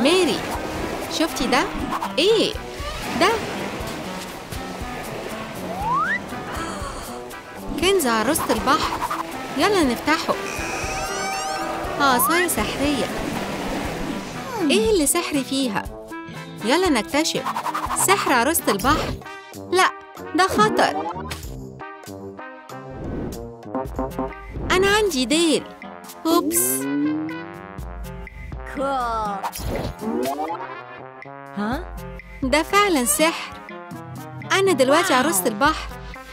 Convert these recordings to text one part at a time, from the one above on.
ماري شفتي ده؟ ايه؟ ده كنز عروسة البحر يلا نفتحه عصاية سحرية ايه اللي سحري فيها؟ يلا نكتشف سحر عروسة البحر لا ده خطر أنا عندي ديل أوبس ها؟ ده فعلا سحر أنا دلوقتي عروسة البحر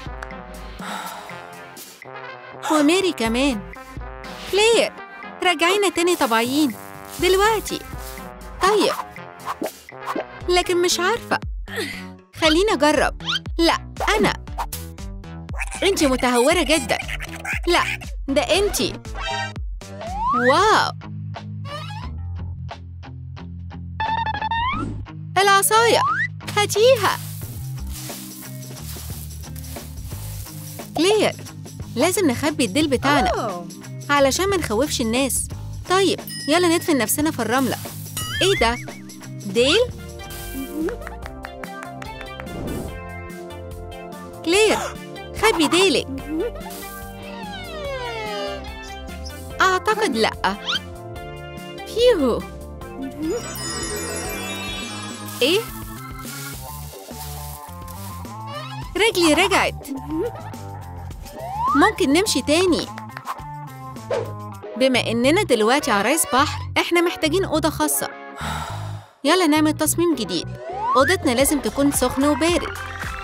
وميري كمان كلير رجعينا تاني طبيعيين دلوقتي طيب لكن مش عارفة خليني أجرب لا أنا أنتي متهورة جدا لا ده أنتي واو العصاية هاتيها كلير لازم نخبي الديل بتاعنا علشان ما نخوفش الناس طيب يلا ندفن نفسنا في الرملة ايه ده؟ ديل؟ كلير خبي ديلك أعتقد لأ فيهو إيه؟ رجلي رجعت ممكن نمشي تاني بما إننا دلوقتي عرايس بحر إحنا محتاجين أوضة خاصة يلا نعمل تصميم جديد أوضتنا لازم تكون سخن وبارد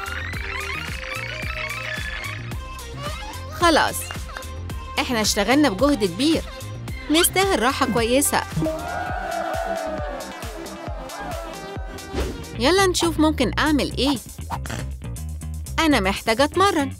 خلاص إحنا اشتغلنا بجهد كبير نستاهل راحة كويسة يلا نشوف ممكن أعمل إيه أنا محتاجة أتمرن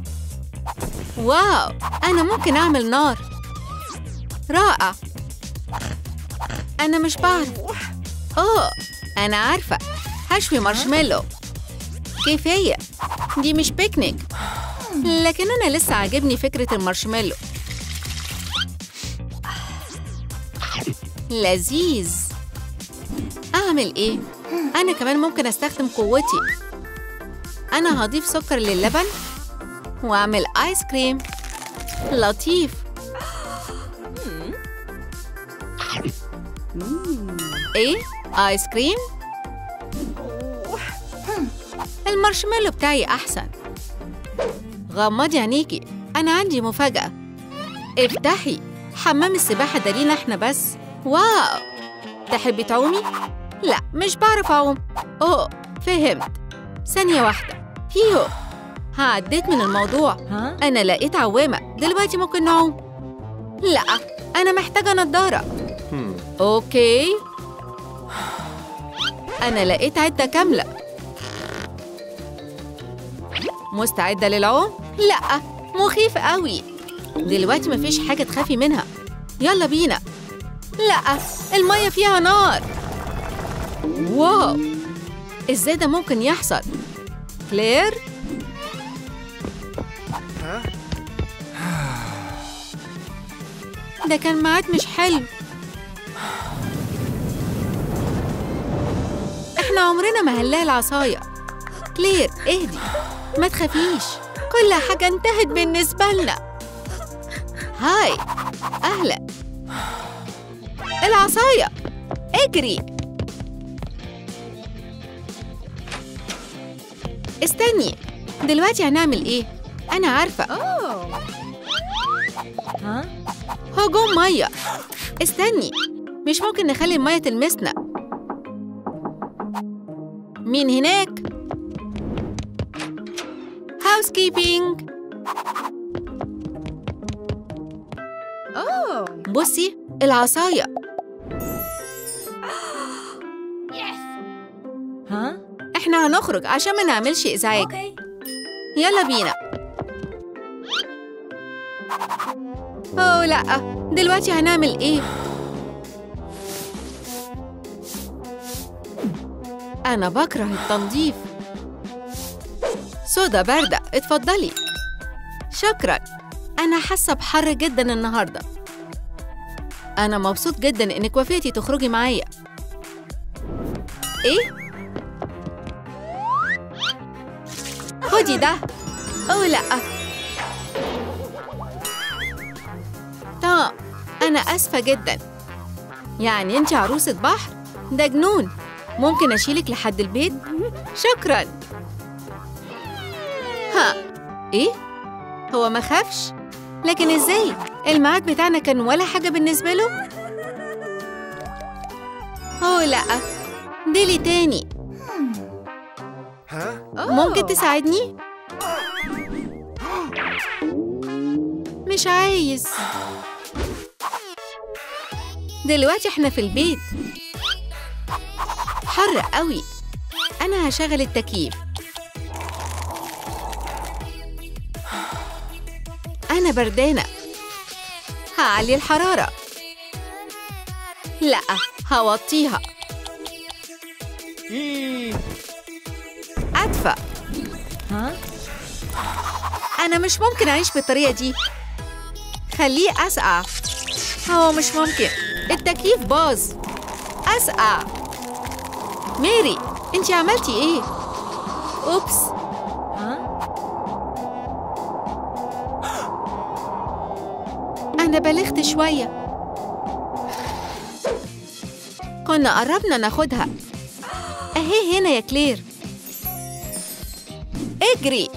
واو أنا ممكن أعمل نار رائع أنا مش بعرف أوه أنا عارفة هشوي مارشميلو كفاية دي مش بيكنيك لكن أنا لسه عاجبني فكرة المارشميلو لذيذ أعمل إيه؟ أنا كمان ممكن أستخدم قوتي أنا هضيف سكر للبن وأعمل آيس كريم لطيف إيه؟ آيس كريم؟ المارشميلو بتاعي أحسن غمضي عينيكي أنا عندي مفاجأة افتحي حمام السباحة ده لينا احنا بس واو تحبي تعومي؟ لا مش بعرف أعوم أوه فهمت ثانية واحدة فيهو عديت من الموضوع ها؟ أنا لقيت عوامة دلوقتي ممكن نعوم لا أنا محتاجة نضارة أوكي أنا لقيت عدة كاملة مستعدة للعوم؟ لا مخيف قوي دلوقتي مفيش حاجة تخافي منها يلا بينا لا المية فيها نار واو ازاي ده ممكن يحصل كلير ده كان ميعاد مش حلو احنا عمرنا ما هنلاقي العصاية كلير اهدي ما تخافيش كل حاجة انتهت بالنسبة لنا هاي أهلا العصاية اجري استني دلوقتي هنعمل ايه؟ أنا عارفة ها؟ هجوم مية استني مش ممكن نخلي المية تلمسنا مين هناك؟ هاوس كيبينج بصي العصاية ها؟ احنا هنخرج عشان ما نعملش ازعاج يلا بينا اوه لا دلوقتي هنعمل ايه انا بكره التنظيف سودا باردة اتفضلي شكرا انا حاسة بحر جدا النهاردة انا مبسوط جدا انك وافقتي تخرجي معايا ايه خدي ده اوه لا طب انا اسفه جدا يعني انت عروسه بحر ده جنون ممكن اشيلك لحد البيت شكرا ها ايه هو ما خافش لكن ازاي الميعاد بتاعنا كان ولا حاجه بالنسبه له اوه لا ديلي تاني ممكن تساعدني مش عايز دلوقتي احنا في البيت حر قوي انا هشغل التكييف انا بردانه هعلي الحراره لا هوطيها ادفى ها؟ انا مش ممكن اعيش بالطريقه دي خليه اسقع هو مش ممكن التكييف باظ اسقع ميري انتي عملتي ايه اوبس ها؟ انا بلغت شويه كنا قربنا ناخدها اهي هنا يا كلير اجري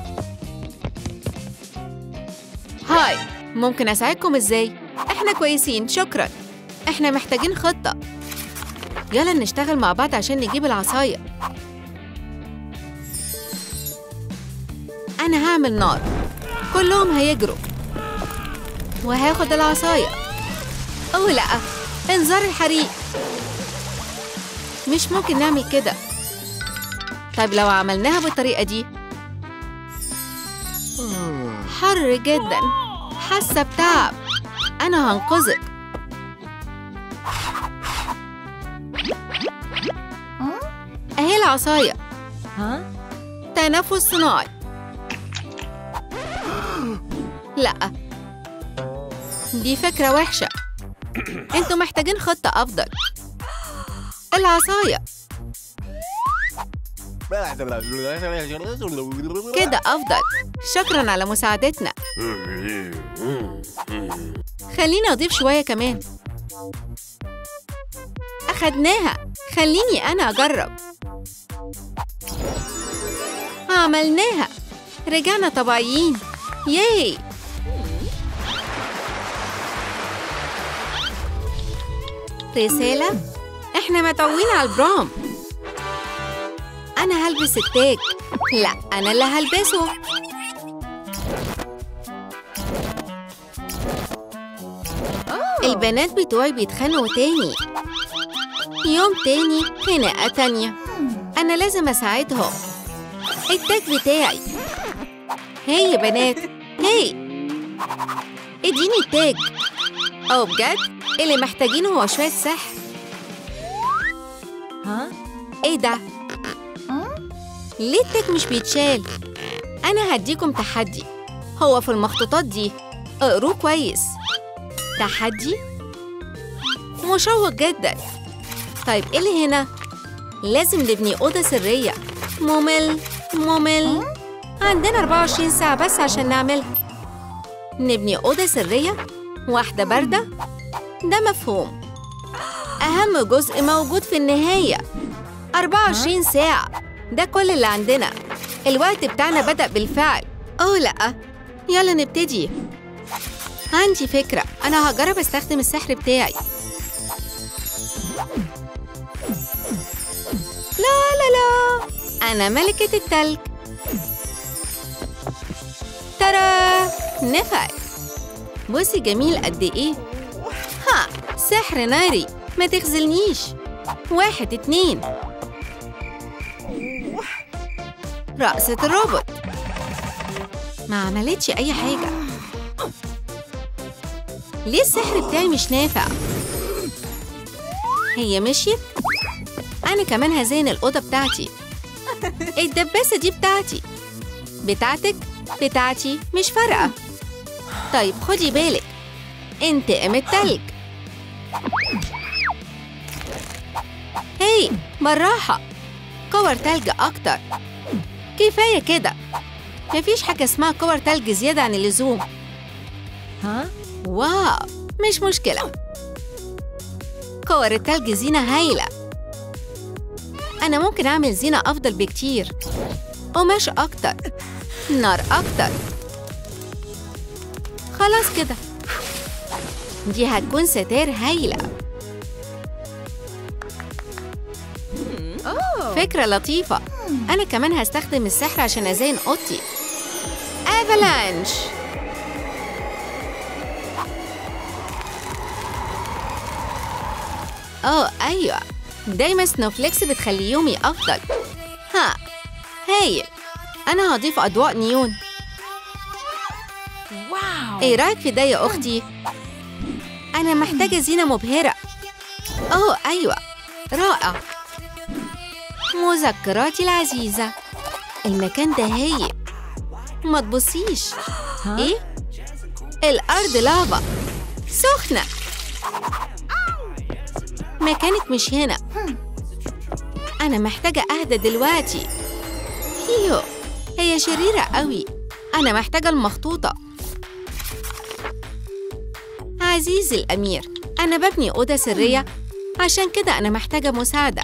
هاي ممكن اساعدكم ازاي احنا كويسين شكرا احنا محتاجين خطه يلا نشتغل مع بعض عشان نجيب العصايه انا هعمل نار كلهم هيجروا وهاخد العصايه اوه لا انذار الحريق مش ممكن نعمل كده طيب لو عملناها بالطريقه دي حر جدا حاسه بتعب انا هنقذك اهي العصايه ها؟ تنفس صناعي لا دي فكرة وحشة انتوا محتاجين خطة أفضل العصاية كده أفضل شكرا على مساعدتنا خليني أضيف شوية كمان أخدناها خليني أنا أجرب عملناها رجعنا طبيعيين ياي رسالة احنا متعوين على البرام انا هلبس التاج لا انا اللي هلبسه البنات بتوعي بيتخانقوا تاني يوم تاني خناقة تانية أنا لازم أساعدهم التاج بتاعي هي يا بنات هي اديني التاج أو بجد اللي محتاجينه هو شوية سحر ها؟ ايه ده؟ ليه التاج مش بيتشال؟ أنا هديكم تحدي هو في المخطوطات دي اقروه كويس تحدي؟ مشوق جدا طيب ايه اللي هنا؟ لازم نبني أوضة سرية ممل ممل عندنا 24 ساعة بس عشان نعملها نبني أوضة سرية واحدة باردة ده مفهوم أهم جزء موجود في النهاية 24 ساعة ده كل اللي عندنا الوقت بتاعنا بدأ بالفعل أوه لأ يلا نبتدي عندي فكرة أنا هجرب أستخدم السحر بتاعي لا لا لا أنا ملكة التلج ترى نفع بصي جميل قد إيه ها سحر ناري ما تخزلنيش واحد اتنين رقصة الروبوت ما عملتش أي حاجة ليه السحر بتاعي مش نافع؟ هي مشيت؟ أنا كمان هزين الأوضة بتاعتي الدباسة دي بتاعتي بتاعتك؟ بتاعتي مش فارقة طيب خدي بالك انتقم التلج هي بالراحة كور تلج أكتر كفاية كده مفيش حاجة اسمها كور تلج زيادة عن اللزوم ها واو مش مشكلة كور التلج زينة هايلة أنا ممكن أعمل زينة أفضل بكتير قماش أكتر نار أكتر خلاص كده دي هتكون ستار هايلة فكرة لطيفة أنا كمان هستخدم السحر عشان أزين أوضتي افالانش اه ايوه دايما سنوفليكس بتخلي يومي افضل ها هايل انا هضيف اضواء نيون واو ايه رايك في ده يا اختي انا محتاجه زينه مبهره اوه ايوه رائع مذكراتي العزيزه المكان ده هايل ما تبصيش ها ايه الارض لافا سخنه مكانك مش هنا انا محتاجه اهدى دلوقتي هيو هي شريره قوي انا محتاجه المخطوطه عزيزي الامير انا ببني اوضه سريه عشان كده انا محتاجه مساعده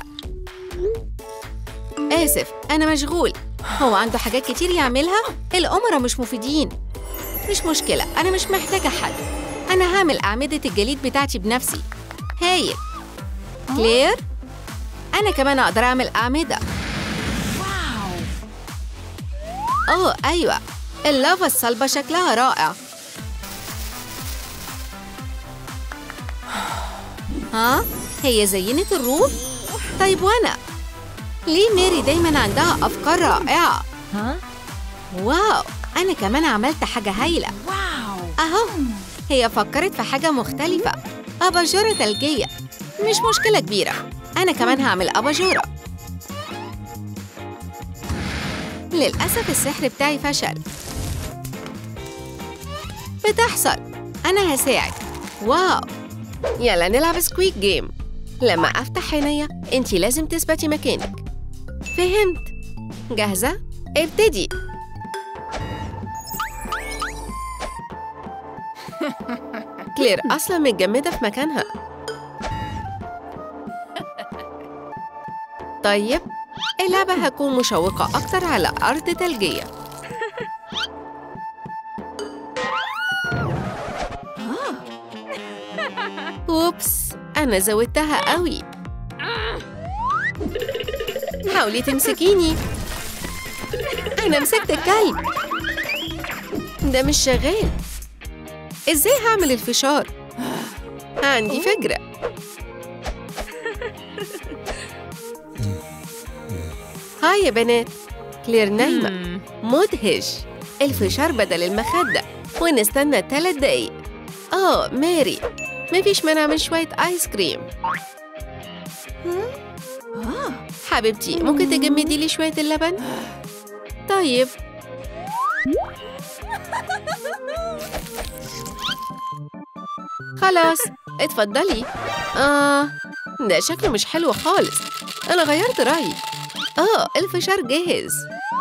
اسف انا مشغول هو عنده حاجات كتير يعملها الأمراء مش مفيدين مش مشكلة أنا مش محتاجة حد أنا هعمل أعمدة الجليد بتاعتي بنفسي هايل كلير أنا كمان أقدر أعمل أعمدة واو أوه أيوة اللافا الصلبة شكلها رائع ها هي زينت الروف طيب وأنا ليه ميري دايما عندها أفكار رائعة ها واو أنا كمان عملت حاجة هايلة واو أهو هي فكرت في حاجة مختلفة أباجورة ثلجية مش مشكلة كبيرة أنا كمان هعمل أباجورة للأسف السحر بتاعي فشل بتحصل أنا هساعد واو يلا نلعب سكويك جيم لما أفتح عينيا أنتي لازم تثبتي مكانك فهمت جاهزة؟ ابتدي كلير أصلا متجمدة في مكانها طيب اللعبة هتكون مشوقة أكتر على أرض ثلجية أوبس أنا زودتها قوي حاولي تمسكيني أنا مسكت الكلب ده مش شغال إزاي هعمل الفشار؟ عندي فكرة هاي يا بنات كلير نايمة مدهش الفشار بدل المخدة ونستنى ثلاث دقايق آه ماري مفيش مانع من شوية آيس كريم حبيبتي ممكن تجمدي لي شوية اللبن؟ طيب خلاص اتفضلي آه ده شكله مش حلو خالص أنا غيرت رأيي آه الفشار جاهز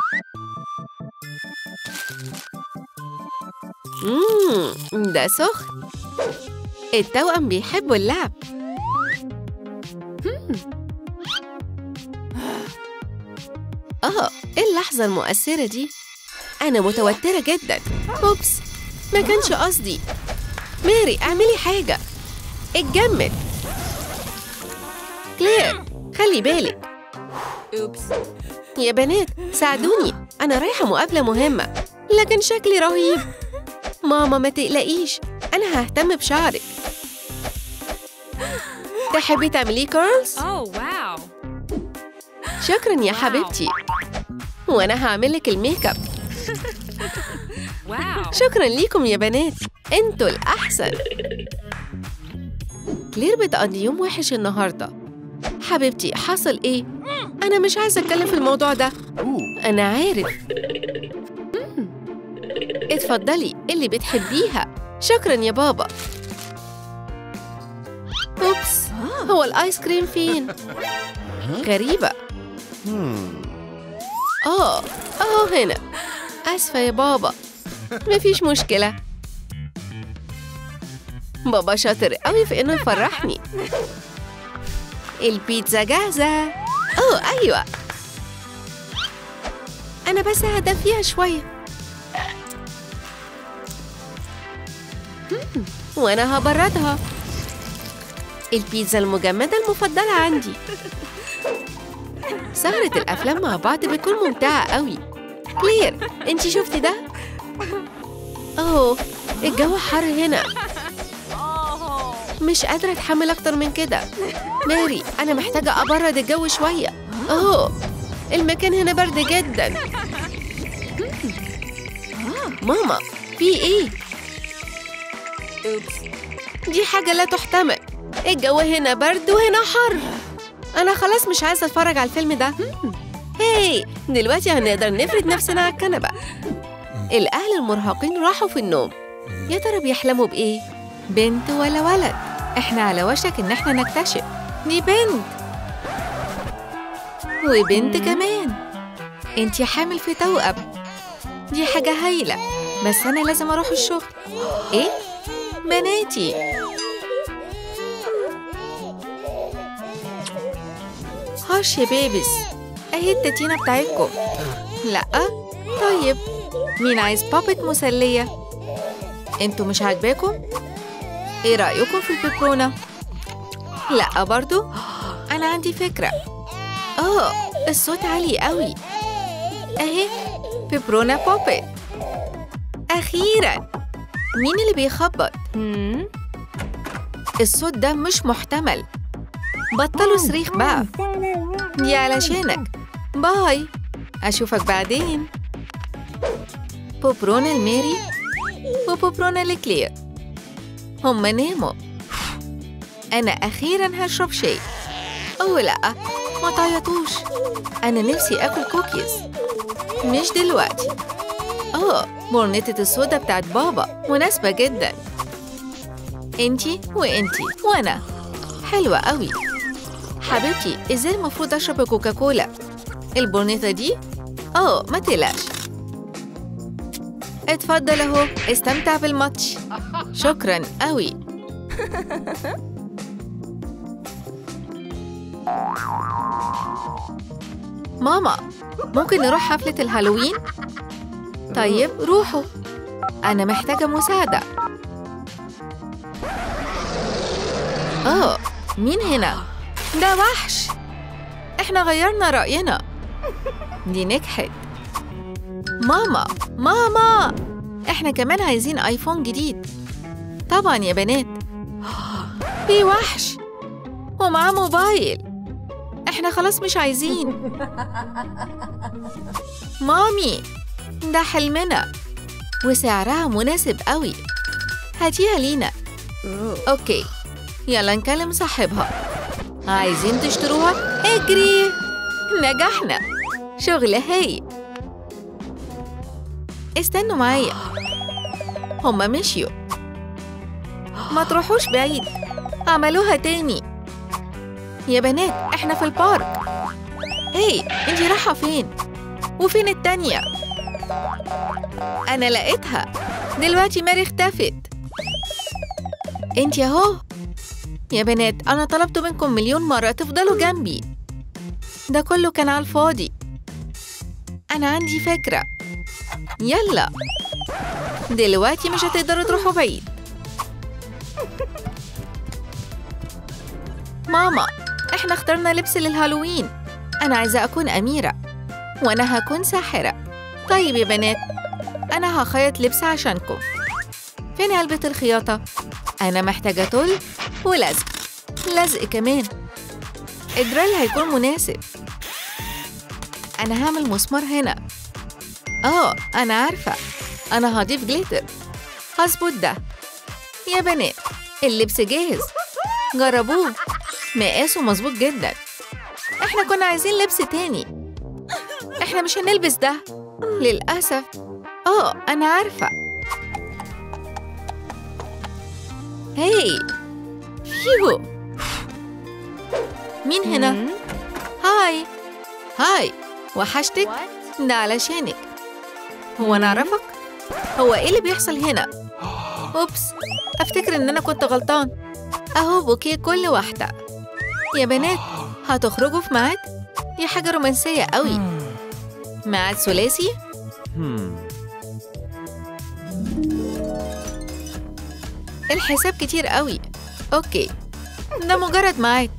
مم ده سخن التوأم بيحبوا اللعب مم. آه إيه اللحظة المؤثرة دي؟ أنا متوترة جدا أوبس ما كانش قصدي ماري اعملي حاجة اتجمد كلير خلي بالك اوبس يا بنات ساعدوني أنا رايحة مقابلة مهمة لكن شكلي رهيب ماما ما تقلقيش أنا ههتم بشعرك تحبي تعمليه كيرلز؟ اوه واو شكرا يا حبيبتي وأنا هعملك الميك اب واو شكرا ليكم يا بنات انتوا الأحسن كلير بتقضي يوم وحش النهاردة حبيبتي حصل ايه؟ أنا مش عايزة أتكلم في الموضوع ده أنا عارف مم. اتفضلي اللي بتحبيها شكرا يا بابا أوبس هو الآيس كريم فين؟ غريبة آه أهو هنا آسفة يا بابا مفيش مشكلة بابا شاطر قوي في إنه يفرحني البيتزا جاهزة أوه أيوة أنا بس ههدى فيها شوية مم، وأنا هبردها البيتزا المجمدة المفضلة عندي سهرة الأفلام مع بعض بتكون ممتعة قوي كلير انتي شفتي ده؟ أوه الجو حر هنا مش قادرة أتحمل أكتر من كده ماري أنا محتاجة أبرد الجو شوية أوه المكان هنا برد جدا ماما في إيه؟ Oops. دي حاجة لا تحتمل الجو هنا برد وهنا حر أنا خلاص مش عايزة أتفرج على الفيلم ده هاي دلوقتي هنقدر نفرد نفسنا على الكنبة الأهل المرهقين راحوا في النوم يا ترى بيحلموا بإيه؟ بنت ولا ولد؟ إحنا على وشك إن إحنا نكتشف دي بنت وبنت كمان انتي حامل في توأم دي حاجة هايلة بس أنا لازم أروح الشغل إيه؟ بناتي هاش يا بيبس اهي التتينة بتاعتكم لأ طيب مين عايز بابت مسلية انتوا مش عاجباكم ايه رأيكم في البيبرونة لأ برضو أنا عندي فكرة اه الصوت عالي قوي اهي بيبرونة بوبت أخيراً مين اللي بيخبط؟ Hmm? الصوت ده مش محتمل بطلوا صريخ بقى دي علشانك باي أشوفك بعدين بوبرونا الميري وبوبرونا لكلير هما ناموا أنا أخيرا هشرب شاي أوه لأ ما تعيطوش أنا نفسي آكل كوكيز مش دلوقتي آه مرنتة الصودا بتاعت بابا مناسبة جدا انتي وانتي وانا حلوة قوي حبيبتي ازاي المفروض اشرب كوكاكولا البورنيطة دي اه ما تقلقش اتفضل اهو استمتع بالماتش شكرا قوي ماما ممكن نروح حفلة الهالوين؟ طيب روحوا أنا محتاجة مساعدة آه مين هنا؟ ده وحش إحنا غيرنا رأينا دي نجحت ماما ماما إحنا كمان عايزين آيفون جديد طبعا يا بنات في وحش ومعاه موبايل إحنا خلاص مش عايزين مامي ده حلمنا وسعرها مناسب قوي هاتيها لينا اوكي يلا نكلم صاحبها عايزين تشتروها اجري نجحنا شغل هاي استنوا معايا هما مشيوا ما تروحوش بعيد عملوها تاني يا بنات احنا في البارك هي انتي رايحة فين؟ وفين التانية؟ أنا لقيتها دلوقتي ماري اختفت انتي اهو يا بنات أنا طلبت منكم مليون مرة تفضلوا جنبي ده كله كان على الفاضي أنا عندي فكرة يلا دلوقتي مش هتقدروا تروحوا بعيد ماما احنا اخترنا لبس للهالوين أنا عايزة أكون أميرة وأنا هكون ساحرة طيب يا بنات أنا هخيط لبس عشانكم فين علبة الخياطة؟ أنا محتاجة طل ولزق لزق كمان الدريل هيكون مناسب أنا هعمل مسمار هنا آه أنا عارفة أنا هضيف جليتر هظبط ده يا بنات اللبس جاهز جربوه مقاسه مظبوط جدا احنا كنا عايزين لبس تاني احنا مش هنلبس ده للأسف اه أنا عارفة هاي فيهو مين هنا؟ Hmm? هاي هاي وحشتك؟ What? ده علشانك هو أنا أعرفك؟ هو إيه اللي بيحصل هنا؟ أوبس أفتكر إن أنا كنت غلطان أهو بوكيه كل واحدة يا بنات هتخرجوا في ميعاد؟ دي حاجة رومانسية قوي ميعاد ثلاثي؟ Hmm. الحساب كتير قوي أوكي ده مجرد ميعاد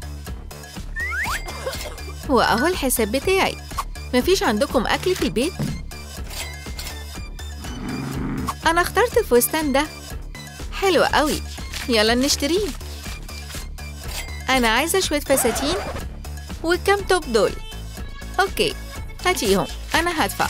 وأهو الحساب بتاعي مفيش عندكم أكل في البيت؟ أنا اخترت الفستان ده حلو قوي يلا نشتريه أنا عايزة شوية فساتين وكم توب دول أوكي هاتيهم أنا هدفع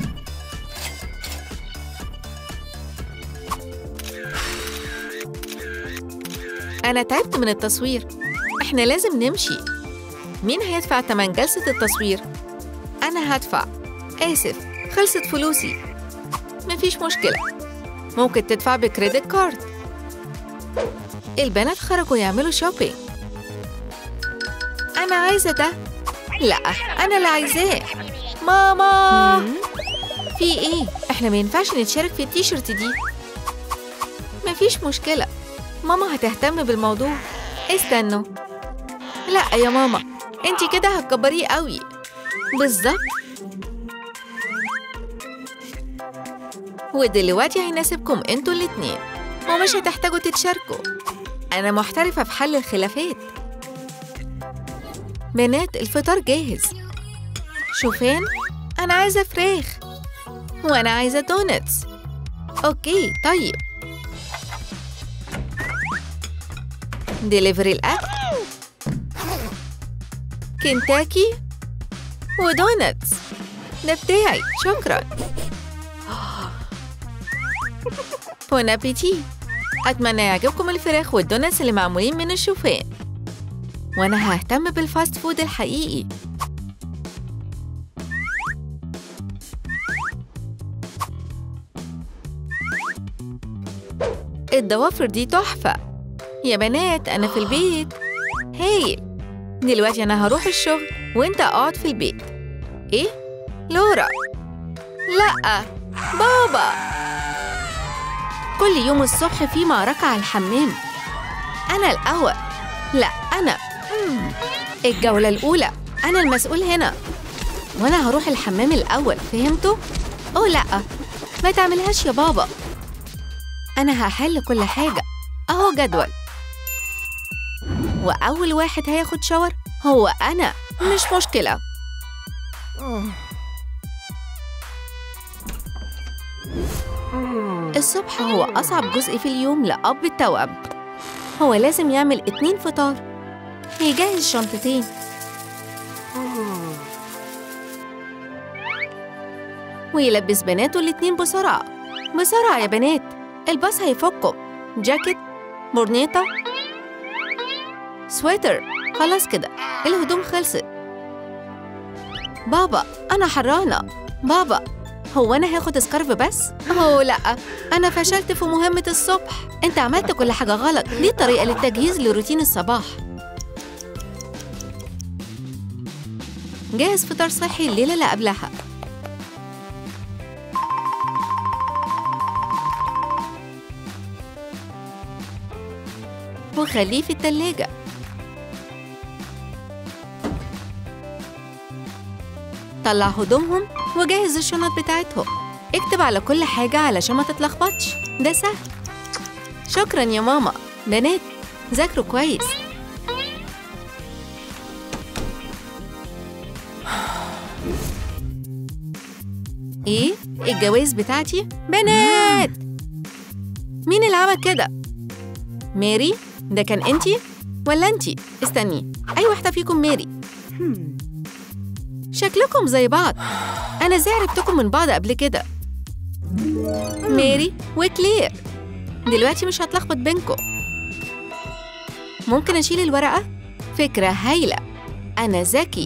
أنا تعبت من التصوير إحنا لازم نمشي مين هيدفع تمن جلسة التصوير؟ أنا هدفع آسف خلصت فلوسي مفيش مشكلة ممكن تدفع بكريدت كارد البنات خرجوا يعملوا شوبينج أنا عايزة ده لا أنا اللي عايزاه ماما في إيه؟ إحنا ما ينفعش نتشارك في التيشيرت دي مفيش مشكلة ماما هتهتم بالموضوع استنوا لا يا ماما انتي كده هتكبريه قوي بالظبط ودلوقتي هيناسبكم انتوا الاتنين ومش هتحتاجوا تتشاركوا انا محترفة في حل الخلافات بنات الفطار جاهز شوفان انا عايزة فراخ وانا عايزة دونتس اوكي طيب ديليفري الأكل كنتاكي ودونتس ده بتاعي شكرا بون أبيتي أتمنى يعجبكم الفراخ والدونتس اللي معمولين من الشوفان وأنا ههتم بالفاست فود الحقيقي الضوافر دي تحفة يا بنات أنا في البيت هايل دلوقتي أنا هروح الشغل وأنت اقعد في البيت إيه؟ لورا لأ بابا كل يوم الصبح في معركة على الحمام أنا الأول لا أنا مم. الجولة الأولى أنا المسؤول هنا وأنا هروح الحمام الأول فهمتوا؟ أوه لأ ما تعملهاش يا بابا أنا هحل كل حاجة أهو جدول وأول واحد هياخد شاور هو أنا مش مشكلة الصبح هو أصعب جزء في اليوم لأب التوأم هو لازم يعمل اتنين فطار يجهز شنطتين ويلبس بناته الاتنين بسرعة بسرعة يا بنات الباص هيفكم جاكيت برنيطة سويتر خلاص كده الهدوم خلصت بابا أنا حرانة بابا هو أنا هاخد سكارف بس؟ أوه لأ أنا فشلت في مهمة الصبح أنت عملت كل حاجة غلط دي طريقة للتجهيز لروتين الصباح جهز فطار صحي الليلة اللي قبلها وخليه في التلاجة طلع هدومهم وجهز الشنط بتاعتهم اكتب على كل حاجة علشان ما تتلخبطش ده سهل شكرا يا ماما بنات ذاكروا كويس ايه الجواز بتاعتي بنات مين اللي عمل كده ماري ده كان انتي ولا انتي استني اي واحده فيكم ماري شكلكم زي بعض انا ازاي عرفتكم من بعض قبل كده ماري وكلير دلوقتي مش هتلخبط بينكم ممكن اشيل الورقه فكره هايله انا ذكي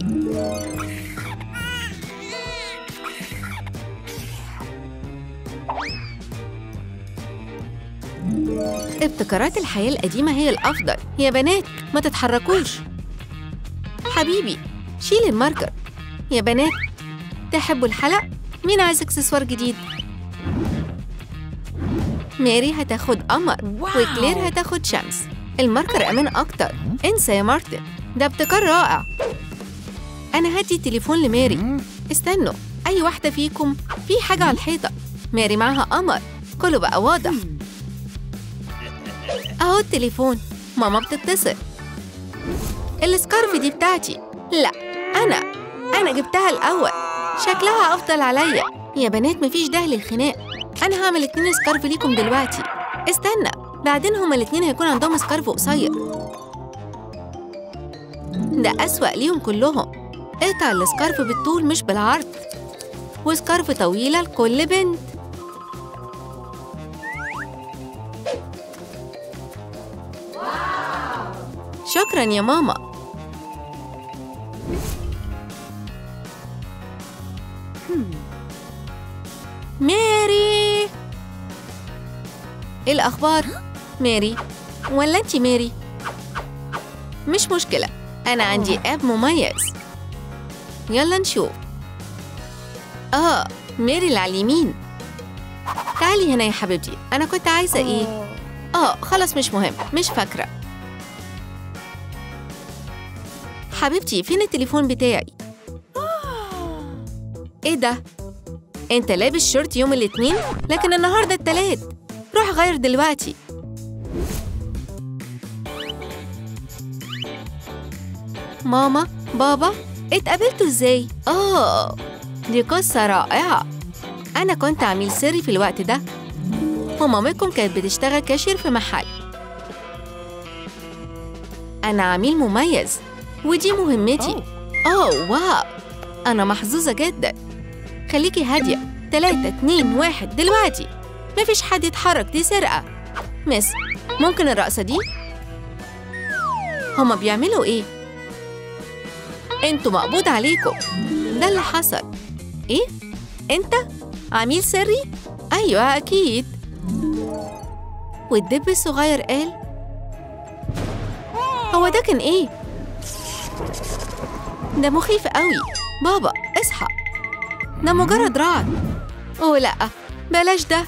ابتكارات الحياة القديمة هي الأفضل يا بنات ما تتحركوش حبيبي شيل الماركر يا بنات تحبوا الحلق؟ مين عايز اكسسوار جديد؟ ماري هتاخد قمر واو. وكلير هتاخد شمس الماركر أمان أكتر انسى يا مارتن ده ابتكار رائع أنا هدي التليفون لماري استنوا أي واحدة فيكم في حاجة على الحيطة ماري معاها قمر كله بقى واضح أهو التليفون ماما بتتصل السكارف دي بتاعتي لا أنا أنا جبتها الأول شكلها أفضل عليا يا بنات مفيش داعي للخناق أنا هعمل اتنين سكارف ليكم دلوقتي استنى بعدين هما الاتنين هيكون عندهم سكارف قصير ده أسوأ ليهم كلهم اقطع السكارف بالطول مش بالعرض وسكارف طويلة لكل بنت شكرا يا ماما ماري ايه الاخبار ماري ولا انتي ماري مش مشكله انا عندي اب مميز يلا نشوف اه ماري اللي على اليمين تعالي هنا يا حبيبتي انا كنت عايزه ايه اه خلاص مش مهم مش فاكره حبيبتي فين التليفون بتاعي ايه ده انت لابس شورت يوم الاثنين لكن النهارده التلات روح غير دلوقتي ماما بابا اتقابلتوا ازاي اه دي قصة رائعة أنا كنت عميل سري في الوقت ده ومامتكم كانت بتشتغل كاشير في محل أنا عميل مميز ودي مهمتي أوه واو أنا محظوظة جدا خليكي هادية تلاتة اتنين واحد دلوقتي مفيش حد يتحرك دي سرقة مس ممكن الرقصة دي؟ هما بيعملوا ايه؟ انتوا مقبوض عليكم ده اللي حصل ايه؟ انت؟ عميل سري؟ ايوه اكيد والدب الصغير قال هو ده كان ايه؟ ده مخيف قوي بابا اصحى ده مجرد رعد اوه لا بلاش ده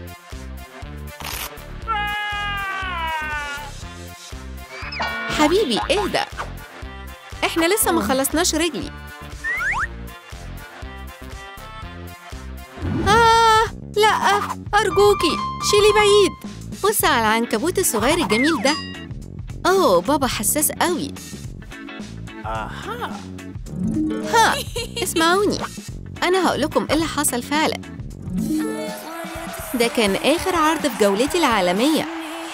حبيبي اهدى احنا لسه ما خلصناش رجلي آه لا أرجوكي شيلي بعيد بص على العنكبوت الصغير الجميل ده أوه بابا حساس قوي ها اسمعوني أنا هقولكم إيه اللي حصل فعلا ده كان آخر عرض في جولتي العالمية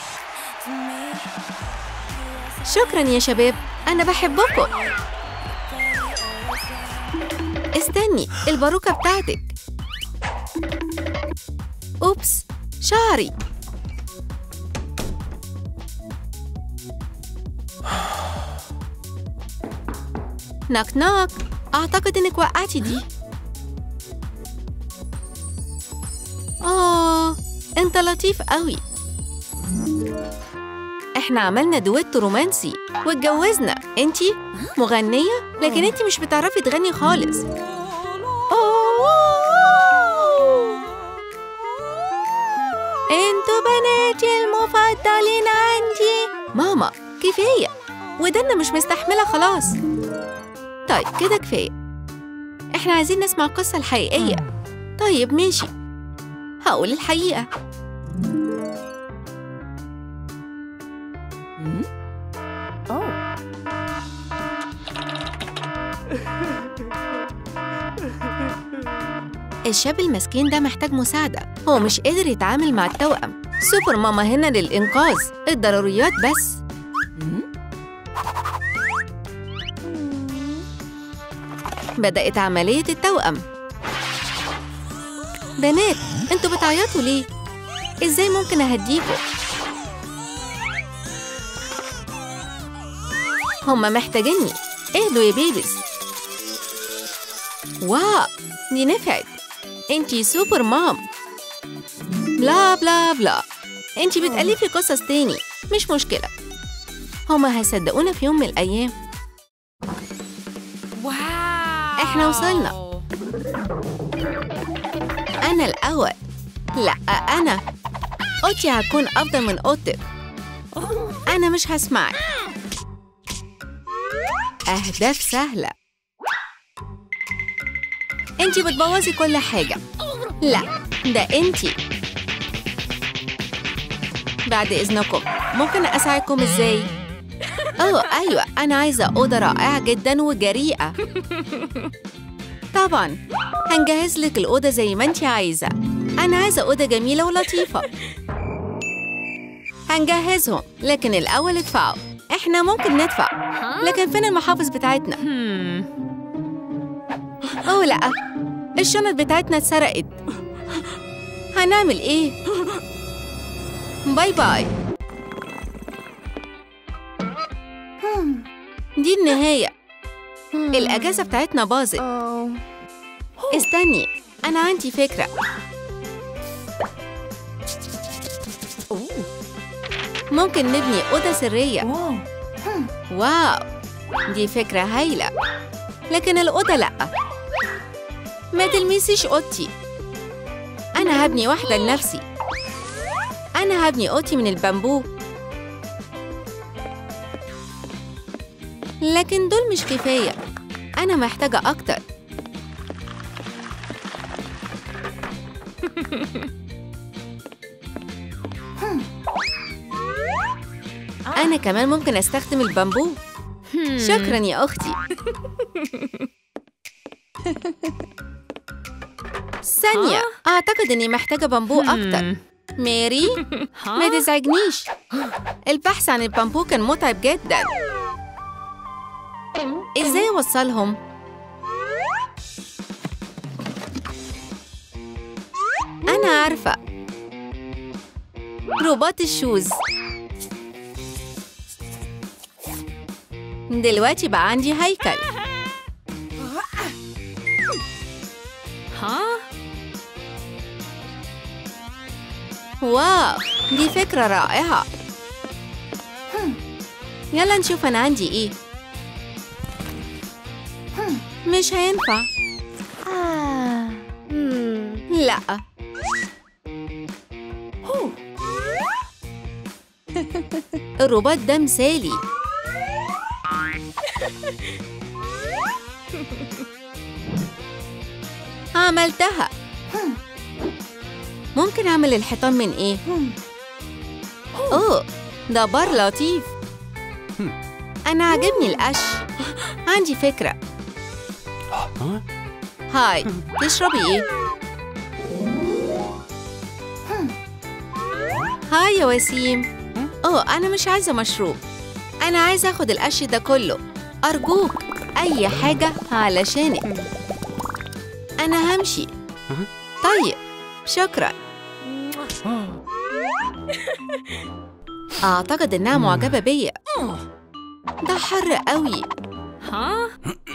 شكرا يا شباب أنا بحبكم استني الباروكة بتاعتك أوبس شعري ناك ناك أعتقد إنك وقعتي دي آه أنت لطيف قوي إحنا عملنا دويتو رومانسي واتجوزنا أنتي مغنية لكن أنتي مش بتعرفي تغني خالص أوه. انتوا بناتي المفضلين عندي ماما كفاية ودنا مش مستحملة خلاص طيب كده كفاية احنا عايزين نسمع القصة الحقيقية طيب ماشي هقول الحقيقة الشاب المسكين ده محتاج مساعدة هو مش قادر يتعامل مع التوأم سوبر ماما هنا للإنقاذ الضروريات بس بدأت عملية التوأم بنات انتوا بتعيطوا ليه؟ ازاي ممكن اهديكوا؟ هما محتاجيني اهدوا يا بيبيز واو دي نفعت انتي سوبر مام بلا بلا بلا انتي بتألفي قصص تاني مش مشكلة هما هيصدقونا في يوم من الأيام إحنا وصلنا. Wow. أنا الأول لا أنا أوضتي هتكون أفضل من أوضتك أنا مش هسمعك أهداف سهلة أنتي بتبوظي كل حاجة لا ده أنتي بعد إذنكم ممكن أساعدكم إزاي؟ أوه أيوة أنا عايزة أوضة رائعة جدا وجريئة طبعا هنجهز لك الأوضة زي ما انت عايزة أنا عايزة أوضة جميلة ولطيفة هنجهزهم لكن الأول ادفعوا إحنا ممكن ندفع لكن فين المحافظ بتاعتنا؟ Hmm. أوه لأ الشنط بتاعتنا اتسرقت هنعمل إيه؟ باي باي دي النهاية الأجازة بتاعتنا باظت استني أنا عندي فكرة ممكن نبني أوضة سرية واو دي فكرة هايلة لكن الأوضة لأ ما تلمسيش أوضتي أنا هبني واحدة لنفسي أنا هبني أوضتي من البامبو لكن دول مش كفاية أنا محتاجة أكتر أنا كمان ممكن أستخدم البامبو شكرا يا أختي ثانية أعتقد إني محتاجة بامبو أكتر Hmm. ماري ما Huh? تزعجنيش البحث عن البامبو كان متعب جدا ازاي اوصلهم انا عارفه رباط الشوز دلوقتي بقى عندي هيكل Huh? واو دي فكرة رائعة يلا نشوف أنا عندي إيه مش هينفع لا الرباط ده مثالي عملتها ممكن أعمل الحيطان من إيه؟ أوه ده بار لطيف أنا عاجبني القش عندي فكرة هاي تشربي إيه؟ هاي يا وسيم أوه أنا مش عايزة مشروب أنا عايزة أخد القش ده كله أرجوك أي حاجة علشانك أنا همشي طيب شكرا أعتقد إنها معجبة بيا ده حر قوي Huh?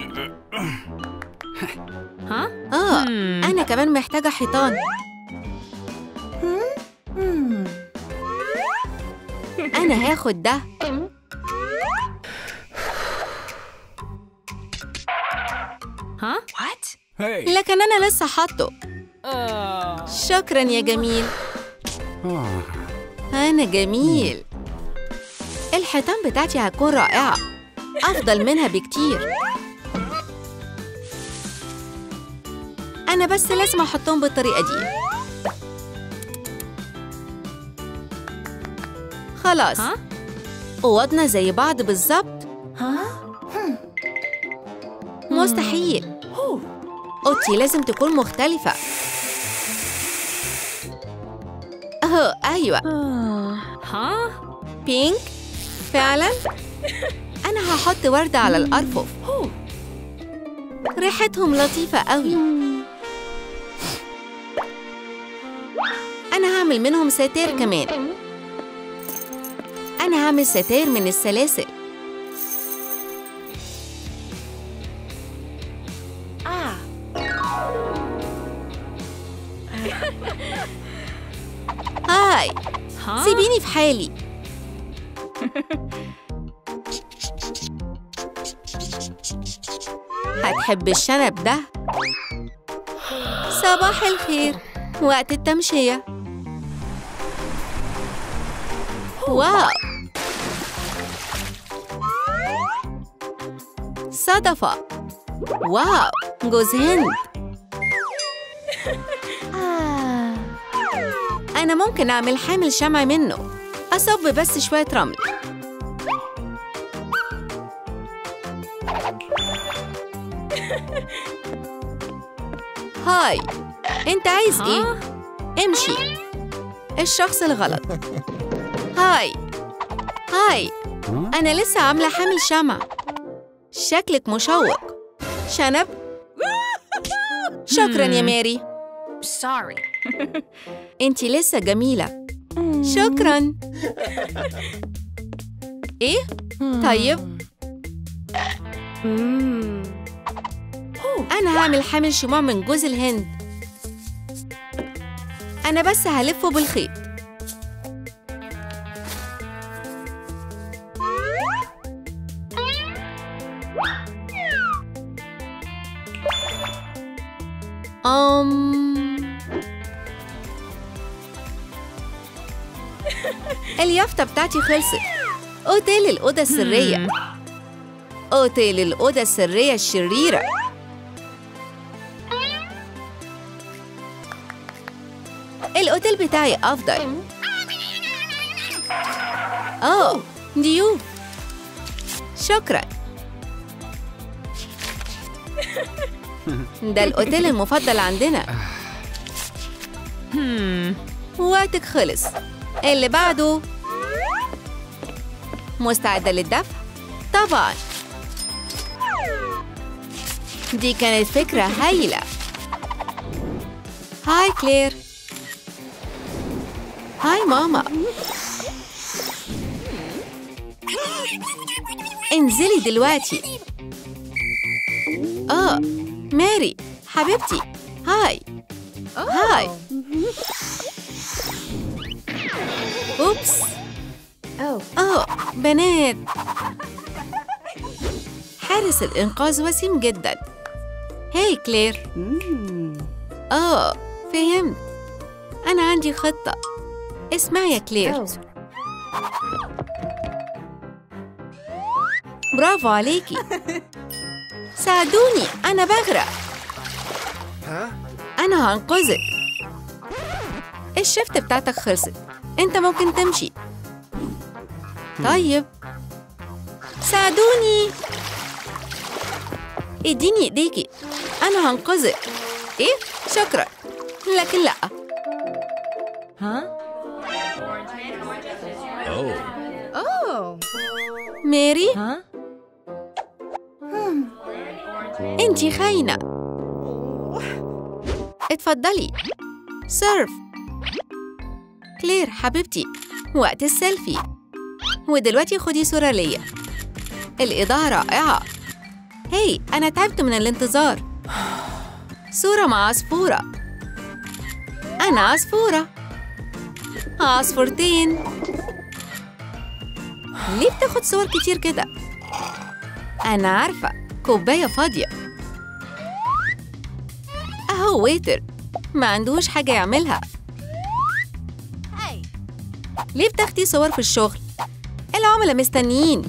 Huh? آه Hmm. أنا كمان محتاجة حيطان أنا هاخد ده Huh? What? Hey. لكن أنا لسه حاطه Oh. شكرا يا جميل أنا جميل الحيطان بتاعتي هتكون رائعة أفضل منها بكتير أنا بس لازم أحطهم بالطريقة دي خلاص Huh? أوضنا زي بعض بالظبط مستحيل أوضتي لازم تكون مختلفة أوه أيوة Huh? بينك فعلا أنا هحط وردة على الأرفف ريحتهم لطيفة قوي أنا هعمل منهم ستاير كمان أنا هعمل ستاير من السلاسل Ah. هاي Huh? سيبيني في حالي بتحب الشنب ده صباح الخير وقت التمشية واو صدفة واو جوز هند أنا ممكن أعمل حامل شمع منه أصب بس شوية رمل هاي أنت عايز إيه؟ ها امشي الشخص الغلط هاي هاي أنا لسه عاملة حامل شمع شكلك مشوق شنب شكرا يا Hmm. ماري sorry انتي لسه جميلة شكرا ايه؟ طيب مم. أنا هعمل حامل شموع من جوز الهند أنا بس هلفه بالخيط أم اليافطة بتاعتي خلصت أوتيل الأوضة السرية مم. أوتيل الأوضة السرية الشريرة الأوتيل بتاعي أفضل أوه ضيوف شكرا ده الأوتيل المفضل عندنا Hmm. وقتك خلص اللي بعده مستعدة للدفع؟ طبعا دي كانت فكرة هايلة هاي كلير هاي ماما انزلي دلوقتي اه ماري حبيبتي هاي هاي اوبس اه بنات حارس الإنقاذ وسيم جدا هاي كلير اه فهمت أنا عندي خطة اسمعي يا كلير برافو عليكي ساعدوني أنا بغرق أنا هنقذك الشفت بتاعتك خلصت أنت ممكن تمشي طيب ساعدوني اديني ايديكي انا هنقذك ايه شكرا لكن لا ها ماري ها انتي خاينة اتفضلي سيرف كلير حبيبتي وقت السيلفي ودلوقتي خدي صورة ليا الإضاءة رائعة هاي أنا تعبت من الانتظار صورة مع عصفورة أنا عصفورة عصفورتين ليه بتاخد صور كتير كده؟ أنا عارفة كوباية فاضية أهو ويتر ما عندهوش حاجة يعملها ليه بتاخدي صور في الشغل؟ العملاء مستنيين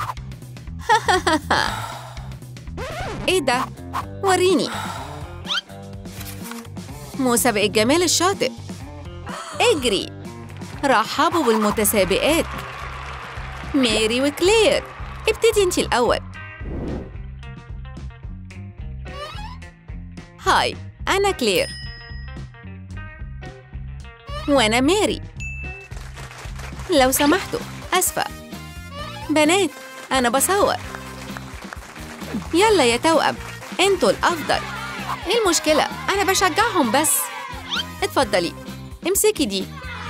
ايه ده؟ وريني مسابقة جمال الشاطئ اجري رحبوا بالمتسابقات ماري وكلير ابتدي انتي الأول هاي أنا كلير وأنا ماري لو سمحتوا أسفة بنات أنا بصور يلا يا توأم انتوا الأفضل ايه المشكلة؟ أنا بشجعهم بس اتفضلي امسكي دي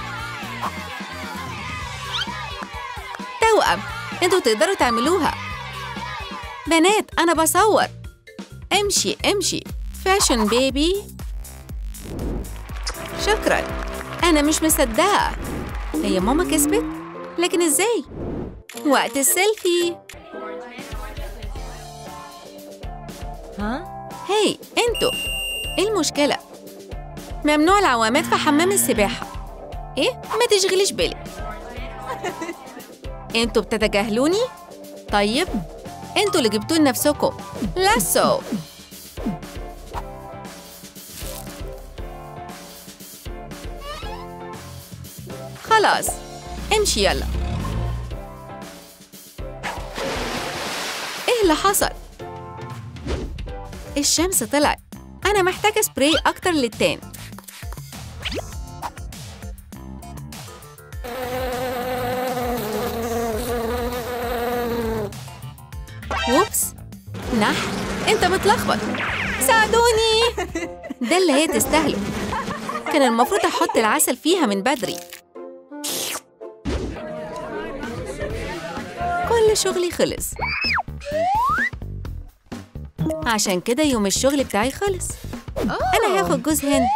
توأم انتوا تقدروا تعملوها بنات أنا بصور امشي امشي فاشن بيبي شكرا أنا مش مصدقة هي ماما كسبت؟ لكن ازاي؟ وقت السيلفي ها هاي انتوا ايه المشكلة؟ ممنوع العوامات في حمام السباحة ايه؟ ما تشغليش بالك انتوا بتتجاهلوني؟ طيب انتوا اللي جبتوا لنفسكم لاسو خلاص امشي يلا ايه اللي حصل؟ الشمس طلعت أنا محتاجة سبراي أكتر للتان ووبس نحل أنت متلخبط ساعدوني ده اللي هي تستاهله كان المفروض أحط العسل فيها من بدري كل شغلي خلص عشان كده يوم الشغل بتاعي خلص أنا هاخد جوز هند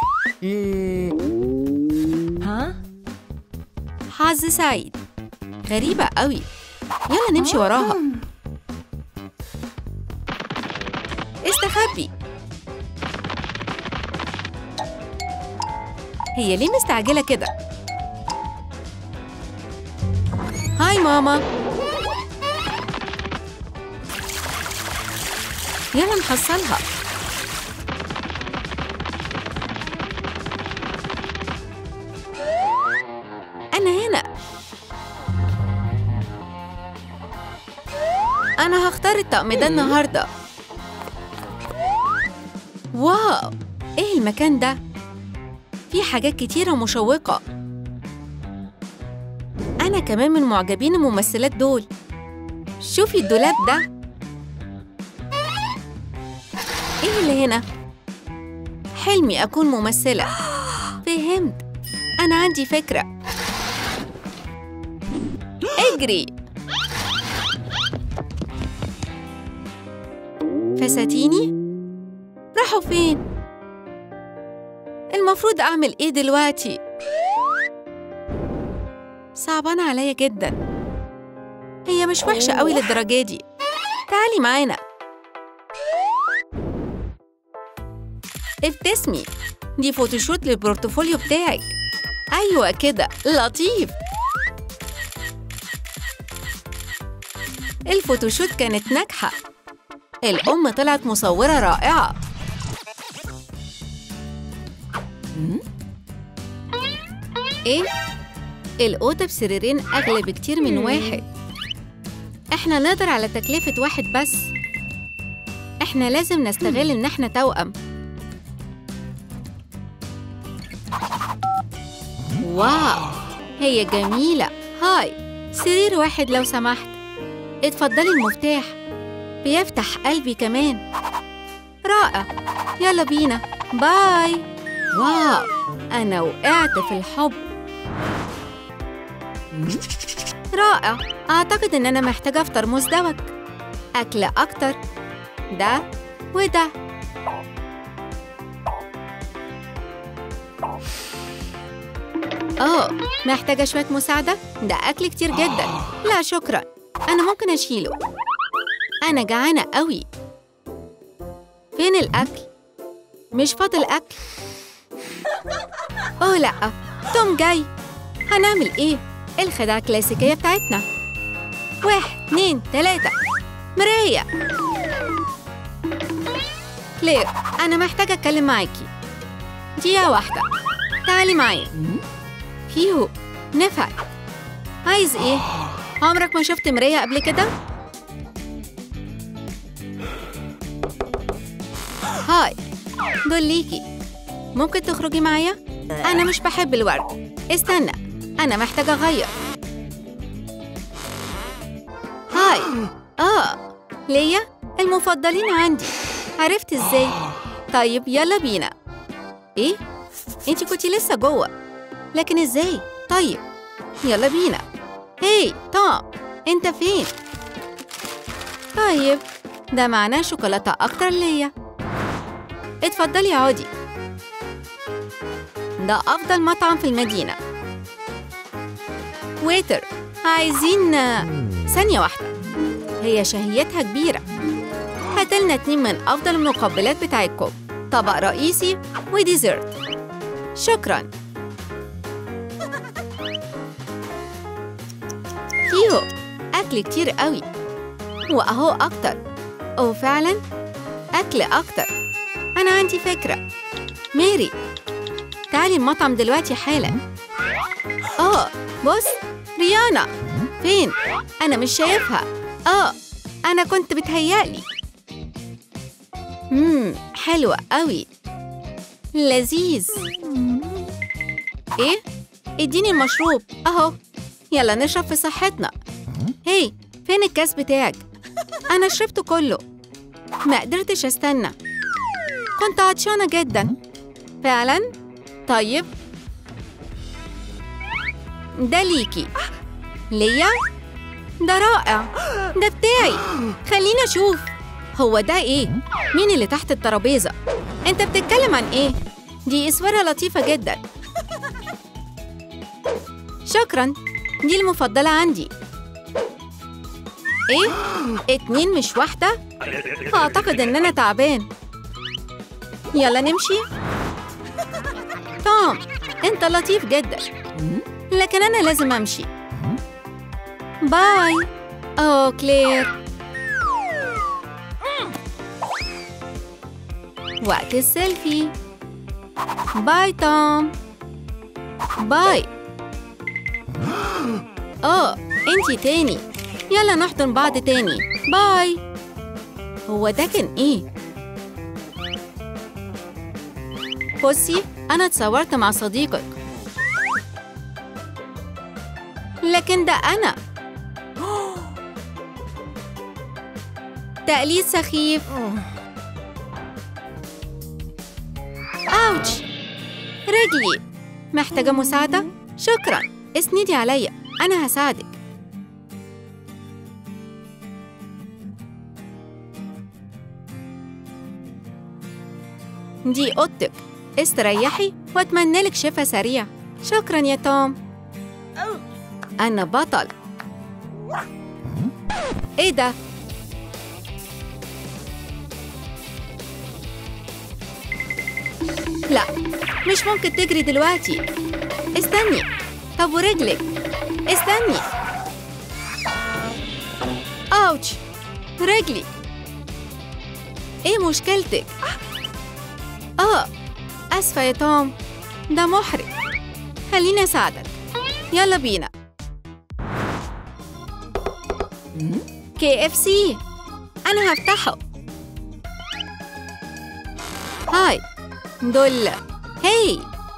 ها حظ سعيد غريبة قوي يلا نمشي وراها استخبي هي ليه مستعجلة كده؟ هاي ماما يلا نحصلها أنا هنا أنا هختار الطقم ده النهاردة واو إيه المكان ده؟ فيه حاجات كتيرة مشوقة أنا كمان من معجبين الممثلات دول شوفي الدولاب ده إيه اللي هنا؟ حلمي أكون ممثلة فهمت أنا عندي فكرة اجري فساتيني راحوا فين المفروض اعمل ايه دلوقتي صعبانة عليا جدا هي مش وحشة قوي للدرجة دي تعالي معانا ابتسمي دي فوتوشوت للبورتفوليو بتاعك ايوه كده لطيف الفوتوشوت كانت ناجحة الأم طلعت مصورة رائعة إيه؟ الأوضة بسريرين أغلى بكتير من واحد إحنا نقدر على تكلفة واحد بس إحنا لازم نستغل إن إحنا توأم واو هي جميلة هاي سرير واحد لو سمحت اتفضلي المفتاح بيفتح قلبي كمان رائع يلا بينا باي واو أنا وقعت في الحب رائع أعتقد إن أنا محتاجة أفطر مزدوج أكل أكتر ده وده أوه محتاجة شوية مساعدة؟ ده أكل كتير جدا لا شكرا أنا ممكن أشيله أنا جعانة قوي فين الأكل؟ مش فاضل أكل أوه لأ توم جاي هنعمل إيه؟ الخدعة الكلاسيكية بتاعتنا واحد اتنين تلاتة مراية كلير أنا محتاجة أتكلم معاكي دقيقة واحدة تعالي معايا فيهو نفعت عايز إيه؟ عمرك ما شفت مراية قبل كده؟ هاي دول ليكي ممكن تخرجي معايا؟ أنا مش بحب الورد استنى أنا محتاجة أغير هاي آه ليا المفضلين عندي عرفت إزاي؟ طيب يلا بينا إيه؟ أنتي كنتي لسه جوه لكن إزاي؟ طيب يلا بينا هاي توم أنت فين؟ طيب ده معناه شوكولاتة أكتر ليا اتفضلي اقعدي ده أفضل مطعم في المدينة ويتر عايزين ثانية واحدة هي شهيتها كبيرة هات هاتلنا اتنين من أفضل المقبلات بتاعتكم طبق رئيسي وديزرت شكراً فيهو أكل كتير قوي وأهو أكتر أو فعلا أكل أكتر أنا عندي فكرة ميري تعالي المطعم دلوقتي حالا آه بص ريانا فين؟ أنا مش شايفها آه أنا كنت بتهيألي مم حلوة قوي لذيذ إيه؟ اديني المشروب أهو يلا نشرب في صحتنا هي فين الكاس بتاعك؟ أنا شربته كله ما قدرتش أستنى كنت عطشانة جدا فعلا؟ طيب ده ليكي ليا؟ ده رائع ده بتاعي خليني أشوف هو ده إيه؟ مين اللي تحت الترابيزة؟ أنت بتتكلم عن إيه؟ دي إسورة لطيفة جدا شكرا دي المفضلة عندي إيه؟ اتنين مش واحدة؟ أعتقد إن أنا تعبان يلا نمشي توم أنت لطيف جدا لكن أنا لازم أمشي باي أوه كلير وقت السيلفي باي توم باي اه انتي تاني يلا نحضن بعض تاني باي هو ده كان ايه بصي انا اتصورت مع صديقك لكن ده انا تقليد سخيف اوتش رجلي محتاجة مساعدة؟ شكرا اسندي عليا أنا هساعدك دي أوضتك استريحي وأتمنى لك شفا سريع شكرا يا توم أنا بطل إيه ده؟ لا مش ممكن تجري دلوقتي استني طب ورجلك استني اوتش رجلي ايه مشكلتك اه اسفه يا توم ده محرج خليني اساعدك يلا بينا كي اف سي انا هفتحه هاي دول هاي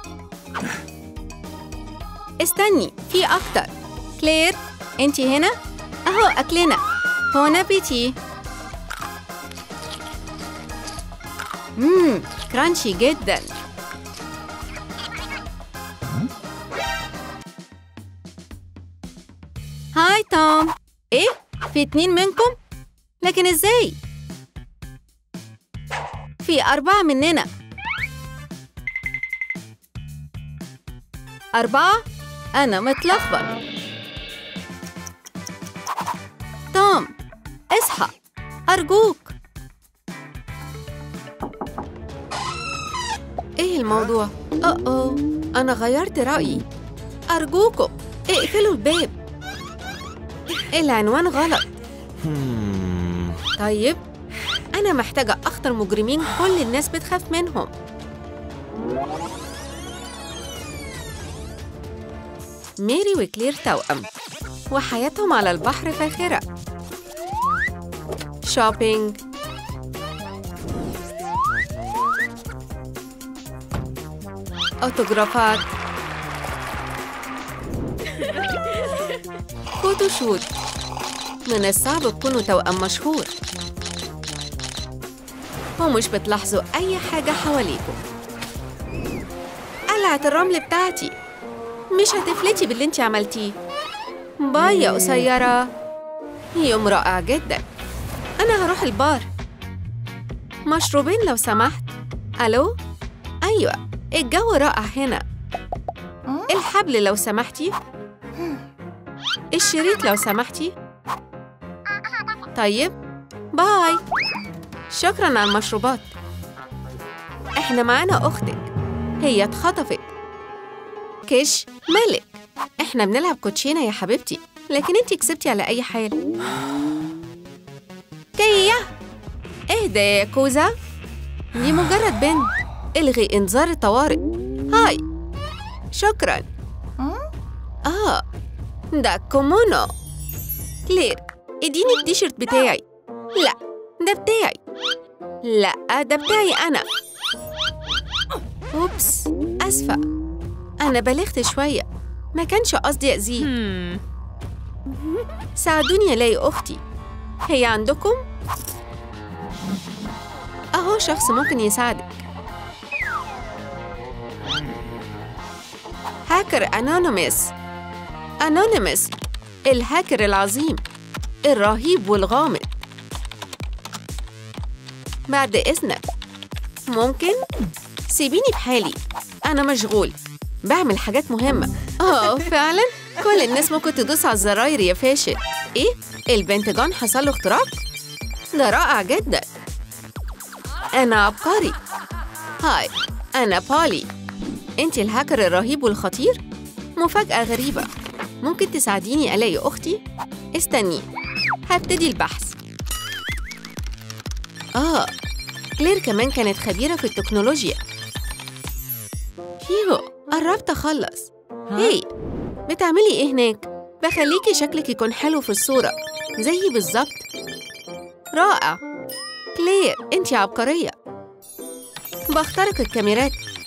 استني في أكتر كلير انتي هنا أهو أكلنا بون أبيتي مم كرانشي جدا هاي توم إيه؟ في اتنين منكم؟ لكن إزاي؟ في أربعة مننا أربعة؟ أنا متلخبط توم اصحى أرجوك إيه الموضوع؟ أوه أنا غيرت رأيي أرجوكم اقفلوا الباب العنوان غلط طيب أنا محتاجة أخطر مجرمين كل الناس بتخاف منهم ميري وكلير توأم وحياتهم على البحر فاخرة شوبينج أوتوغرافات فوتوشوت من الصعب تكونوا توأم مشهور ومش بتلاحظوا أي حاجة حواليكم قلعة الرمل بتاعتي مش هتفلتي باللي انتي عملتيه باي يا قصيرة يوم رائع جدا أنا هروح البار مشروبين لو سمحت ألو؟ أيوة الجو رائع هنا الحبل لو سمحتي الشريط لو سمحتي طيب باي شكرا على المشروبات احنا معانا اختك هي اتخطفت كش ملك احنا بنلعب كوتشينة يا حبيبتي لكن انتي كسبتي على اي حال كيا اهدى يا كوزا دي مجرد بنت الغي انذار الطوارئ هاي شكرا اه ده كومونو كلير اديني التيشيرت بتاعي لا ده بتاعي لا ده بتاعي انا اوبس اسفه انا بلغت شويه ما كانش قصدي اذيه Hmm. ساعدوني الاقي اختي هي عندكم اهو شخص ممكن يساعدك هاكر انونيمس انونيمس الهاكر العظيم الرهيب والغامض بعد اذنك ممكن سيبيني بحالي انا مشغول بعمل حاجات مهمه اه فعلا كل الناس ممكن تدوس على الزراير يا فاشل ايه البنتاجون حصل له اختراق ده رائع جدا انا عبقري هاي انا بولي انت الهاكر الرهيب والخطير مفاجاه غريبه ممكن تساعديني الاقي اختي استني هبتدي البحث اه كلير كمان كانت خبيره في التكنولوجيا فيهو قربت اخلص هي بتعملي ايه هناك بخليكي شكلك يكون حلو في الصورة زيي بالظبط رائع كلير انتي عبقرية بخترق الكاميرات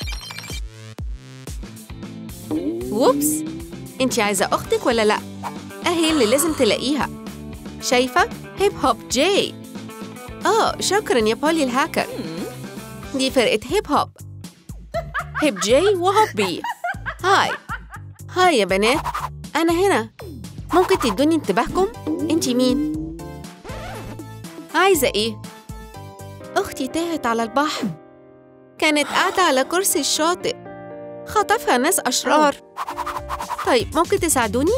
ووبس انتي عايزة اختك ولا لا اهي اللي لازم تلاقيها شايفة هيب هوب جاي اه شكرا يا بولي الهاكر دي فرقة هيب هوب هيب جاي وهوب بي هاي هاي يا بنات أنا هنا ممكن تدوني انتباهكم؟ أنتي مين؟ عايزة إيه؟ أختي تاهت على البحر كانت قاعدة على كرسي الشاطئ خطفها ناس أشرار طيب ممكن تساعدوني؟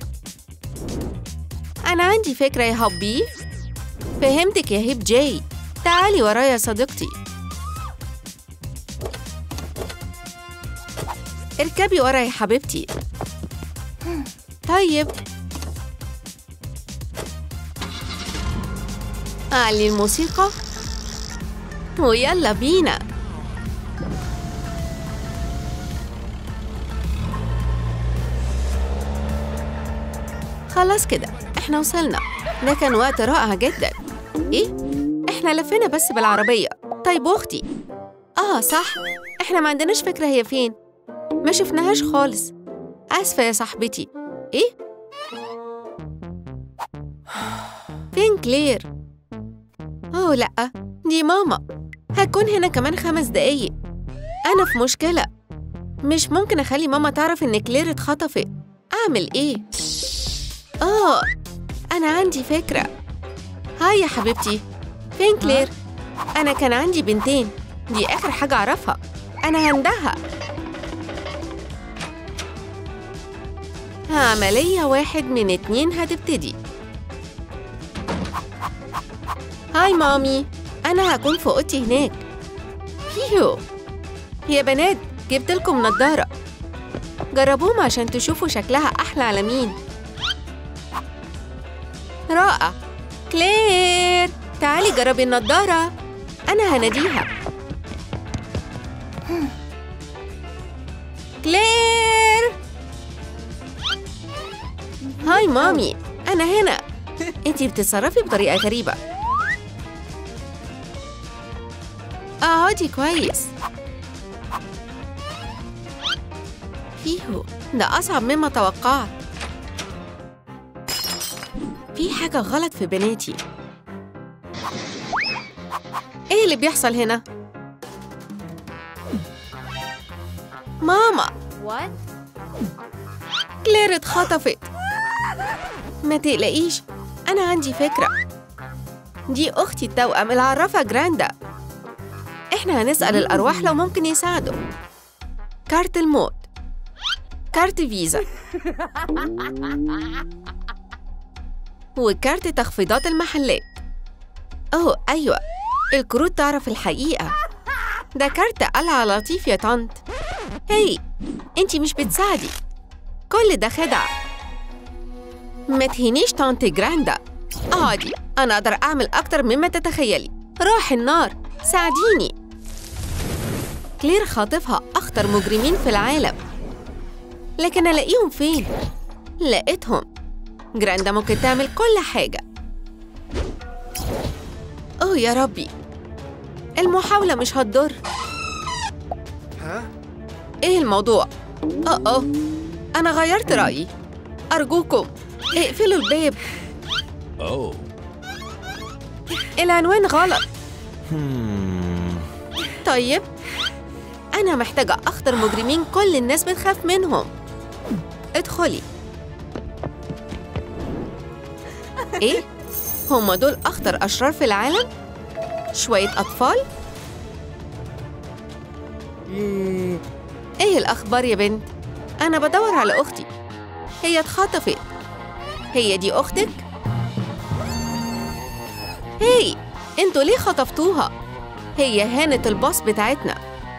أنا عندي فكرة يا هوبي فهمتك يا هيب جاي تعالي ورايا يا صديقتي اركبي ورا يا حبيبتي طيب أعلي الموسيقى ويلا بينا خلاص كده احنا وصلنا ده كان وقت رائع جدا ايه احنا لفينا بس بالعربية طيب واختي اه صح احنا ما عندناش فكرة هي فين ما شفناهاش خالص آسفة يا صاحبتي إيه؟ فين كلير؟ أوه لأ دي ماما هتكون هنا كمان خمس دقايق أنا في مشكلة مش ممكن أخلي ماما تعرف إن كلير اتخطفت أعمل إيه؟ آه أنا عندي فكرة هاي يا حبيبتي فين كلير؟ أنا كان عندي بنتين دي آخر حاجة أعرفها أنا هندها عملية واحد من اتنين هتبتدي هاي مامي أنا هكون في أوضتي هناك فيهو يا بنات جبت لكم نضارة جربوهم عشان تشوفوا شكلها أحلى على مين رائع كلير تعالي جربي النضارة أنا هناديها كلير هاي مامي أنا هنا أنتي بتتصرفي بطريقة غريبة اقعدي كويس فيهو ده أصعب مما توقعت في حاجة غلط في بناتي إيه اللي بيحصل هنا؟ ماما What? كلير اتخطفت ما تقلقيش أنا عندي فكرة دي أختي التوأم العرافة جراندا إحنا هنسأل الأرواح لو ممكن يساعدوا كارت الموت كارت فيزا وكارت تخفيضات المحلات أوه أيوة الكروت تعرف الحقيقة ده كارت قلعة لطيف يا طنط هي انتي مش بتساعدي كل ده خدع ما تهينيش طنط جراندا اقعدي انا اقدر اعمل اكتر مما تتخيلي روح النار ساعديني كلير خاطفها اخطر مجرمين في العالم لكن الاقيهم فين لقيتهم جراندا ممكن تعمل كل حاجه اوه يا ربي المحاولة مش هتضر ايه الموضوع؟ اه اه انا غيرت رأيي ارجوكم اقفلوا الباب Oh. العنوان غلط طيب انا محتاجة اخطر مجرمين كل الناس بتخاف منهم ادخلي ايه؟ هما دول اخطر اشرار في العالم؟ شوية أطفال؟ إيه الأخبار يا بنت؟ أنا بدور على أختي هي اتخطفت هي دي أختك؟ هي انتوا ليه خطفتوها؟ هي هانت الباص بتاعتنا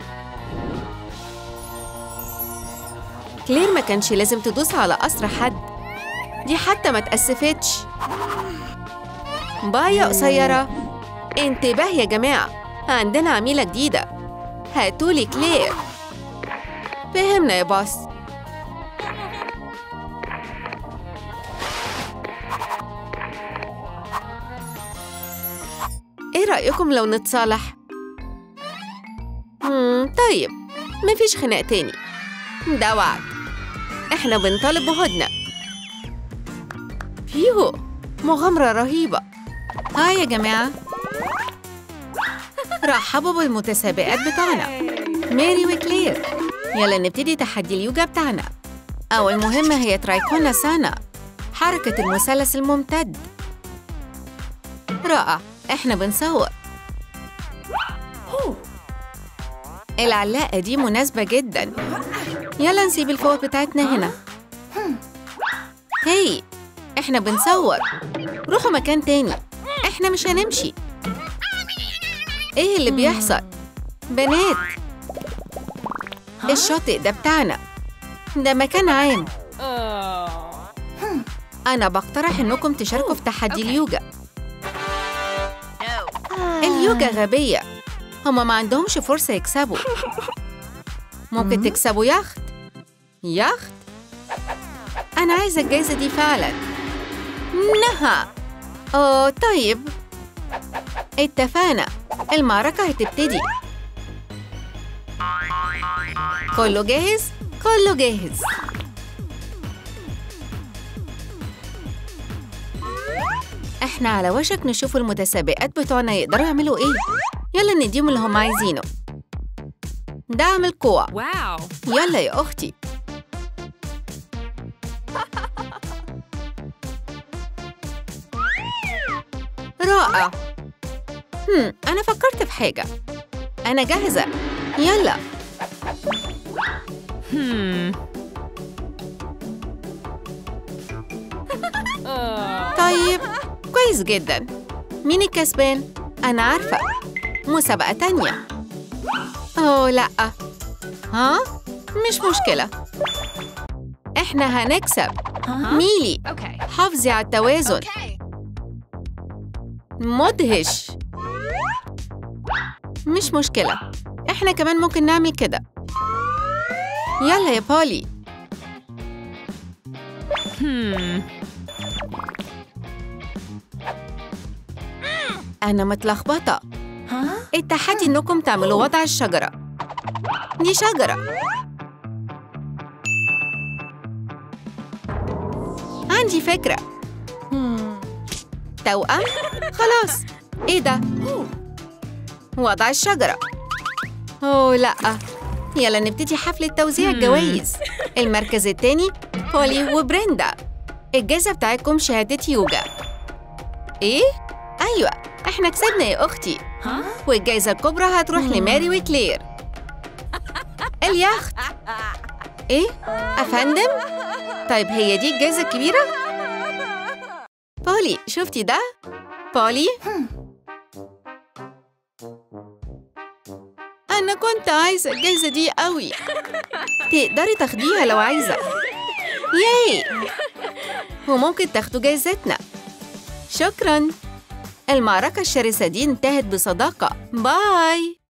كلير ما كانش لازم تدوس على قصر حد دي حتى ما تأسفتش باي يا قصيرة انتباه يا جماعة عندنا عميلة جديدة هاتولي كلير فهمنا يا باص ايه رأيكم لو نتصالح؟ مم طيب مفيش خناق تاني ده وعد احنا بنطالب بهدنة فيهو مغامرة رهيبة هاي يا جماعة رحبوا بالمتسابقات بتاعنا ماري وكلير يلا نبتدي تحدي اليوجا بتاعنا أول مهمة هي ترايكونا سانا حركة المثلث الممتد رائع احنا بنصور العلاقة دي مناسبة جدا يلا نسيب الفوط بتاعتنا هنا هي احنا بنصور روحوا مكان تاني احنا مش هنمشي ايه اللي بيحصل بنات الشاطئ ده بتاعنا ده مكان عام انا بقترح انكم تشاركوا في تحدي اليوجا اليوجا غبية هما ما عندهمش فرصة يكسبوا ممكن تكسبوا يخت يخت أنا عايزة الجايزة دي فعلا نها أوه طيب اتفقنا المعركة هتبتدي كله جاهز؟ كله جاهز احنا على وشك نشوف المتسابقات بتوعنا يقدروا يعملوا ايه يلا نديهم اللي هم عايزينه دعم القوة Wow. يلا يا أختي رائع هم أنا فكرت في حاجة أنا جاهزة يلا Hmm. طيب كويس جدا مين الكسبان؟ أنا عارفة مسابقة تانية أوه لأ ها؟ مش مشكلة إحنا هنكسب ميلي Okay. حافظي على التوازن مدهش مش مشكلة إحنا كمان ممكن نعمل كده يلا يا بولي Hmm. أنا متلخبطة Huh? التحدي إنكم تعملوا وضع الشجرة دي شجرة عندي فكرة توأم خلاص إيه ده؟ وضع الشجرة أوه لأ يلا نبتدي حفلة توزيع الجوائز المركز التاني بولي وبريندا الجائزة بتاعتكم شهادة يوجا إيه؟ أيوة إحنا كسبنا يا أختي Huh? والجائزة الكبرى هتروح لماري وكلير اليخت إيه؟ أفندم؟ طيب هي دي الجائزة الكبيرة؟ بولي شفتي ده؟ بولي؟ أنا كنت عايزة الجايزة دي قوي تقدري تاخديها لو عايزة ياي وممكن تاخدوا جايزتنا شكراً المعركة الشرسة دي انتهت بصداقة باي